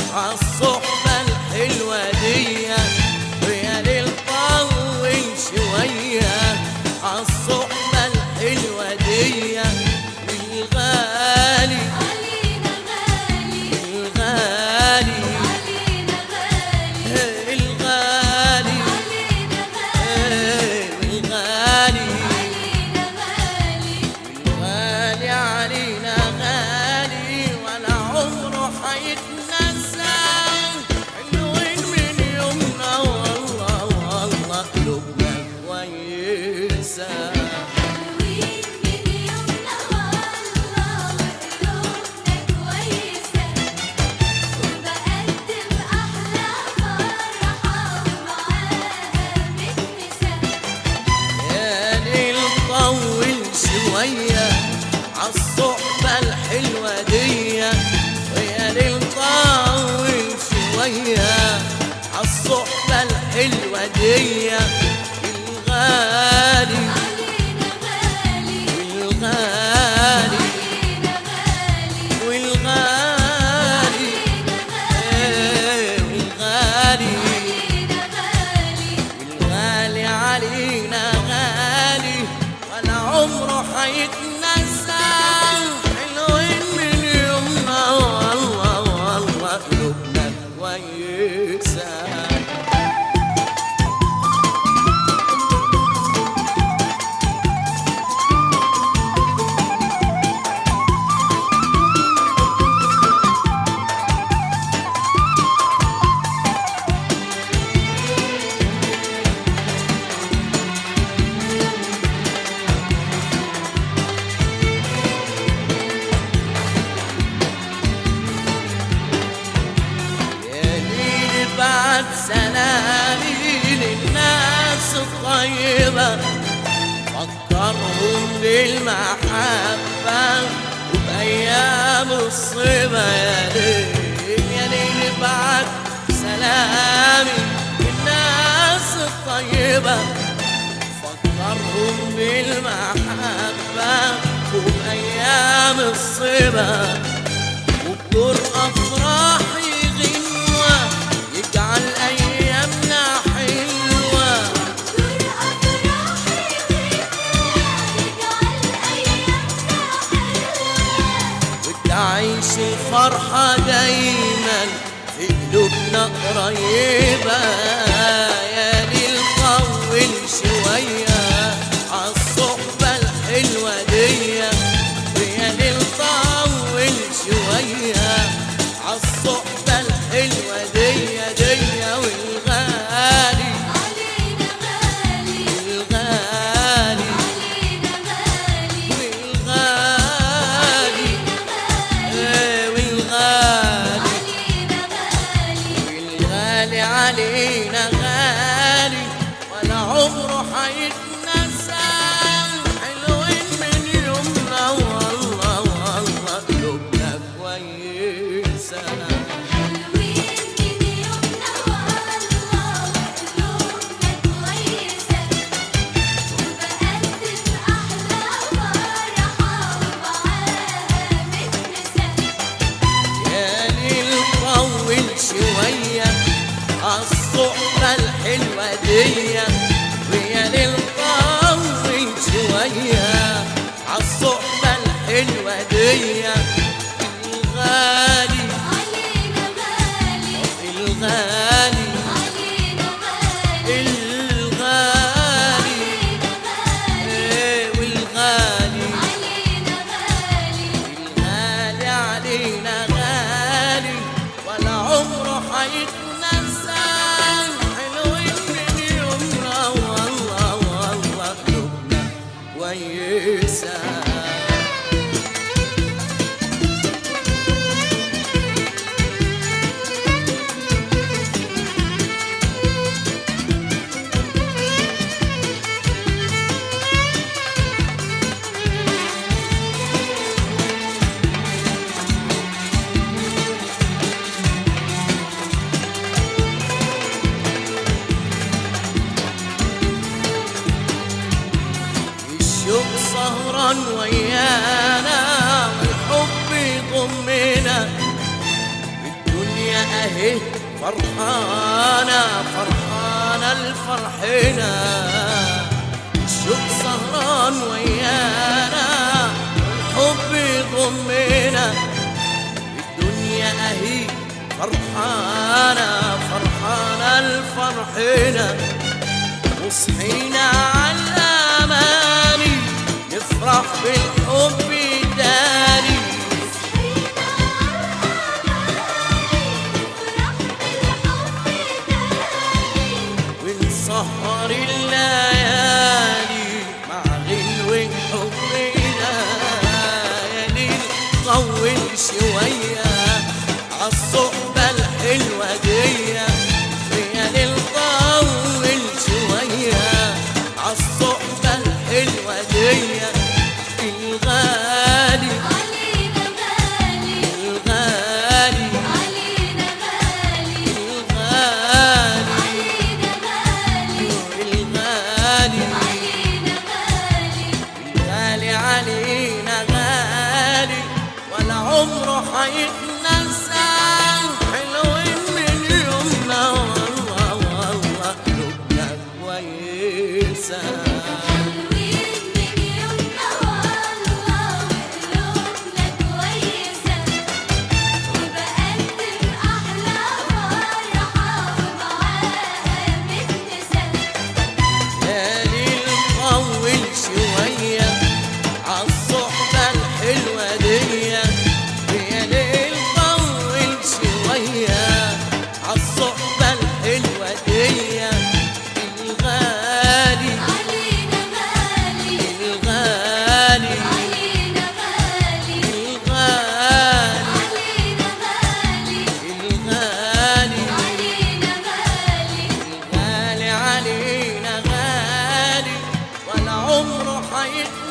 عالصحبة الحلوة دي ويا ليل طول شوية عالصحبة الحلوة دي الغالي علينا غالي الغالي علينا غالي الغالي علينا غالي الغالي علينا غالي غالي علينا غالي ولا عمره حيتنسى حلوين من يومنا والله والله قلوبنا كويسة حلوين من يومنا والله وقلوبنا كويسة وبقدم أحلى فرحة ومعاها متنسة يا ليل طول شوية عالصحبة الحلوة دي ويا ليل طول شوية عالصحبة الحلوة دي الغالي علينا غالي والغالي علينا غالي والغالي إيه والغالي علينا غالي والغالي علينا غالي ولا عمره حيتنسى حلوين من يومنا والله والله قلوبنا كويسه يا ليل بعد سلامي للناس الطيبة فكرهم بالمحبة وبأيام الصبا يا ليل يا ليل بعد سلامي للناس الطيبة فكرهم بالمحبة وبأيام الصبا وبدور أفراحي غنوة يجعل أيامنا حلوة دور أفراحي غنوة يجعل أيامنا حلوة وتعيش الفرحة دايما في قلوبنا قريبة يا ليل طول شوية عالصحبة الحلوة دي ويا ليل طول شوية عالصحبة الحلوة دي دي والغالي علينا غالي الغالي علينا غالي والغالي إيه والغالي علينا غالي والغالي علينا غالي ولا عمره حيتنسى حلوين من يومنا والله والله قلوبنا كويسة حلوين من يومنا والله وقلوبنا كويسة وبقدم أحلى فرحة ومعاها متنسة يا ليل طول شوية عالصحبة الحلوة دي ويا ليل طول شوية عالصحبة الحلوة دي الغالي علينا غالي الغالي علينا غالي الغالي علينا غالي إيه والغالي علينا غالي الغالي علينا غالي ولا عمره حيتنسى حلوين من يومنا والله والله قلوبنا كويسه اهي فرحانة فرحانة الفرحنا الشوق سهران ويانا والحب يضمنا الدنيا اهي فرحانة فرحانة الفرحنا وصحينا على الأماني نفرح بالحب تاني ونسهر الليالي مع غلو حبنا يا ليل طول شوية عالصحبة الحلوة دي يا ليل طول شوية عالصحبة الحلوة دي الغالي علينا غالي الغالي علينا غالي الغالي علينا غالي الغالي علينا غالي غالي علينا غالي ولا عمره حيتنسى حلوين من يومنا والله والله قلوبنا كويسة حلوين من يومنا والله وقلوبنا كويسة وبقدم أحلى فرحة ومعاها متنسة ليالي نطول شوية عالصحبة الحلوة دي يا ليل طول شوية عالصحبة الحلوة دي الغالي علينا غالي الغالي علينا غالي الغالي علينا غالي الغالي علينا غالي غالي علينا غالي ولا عمره حيتنسى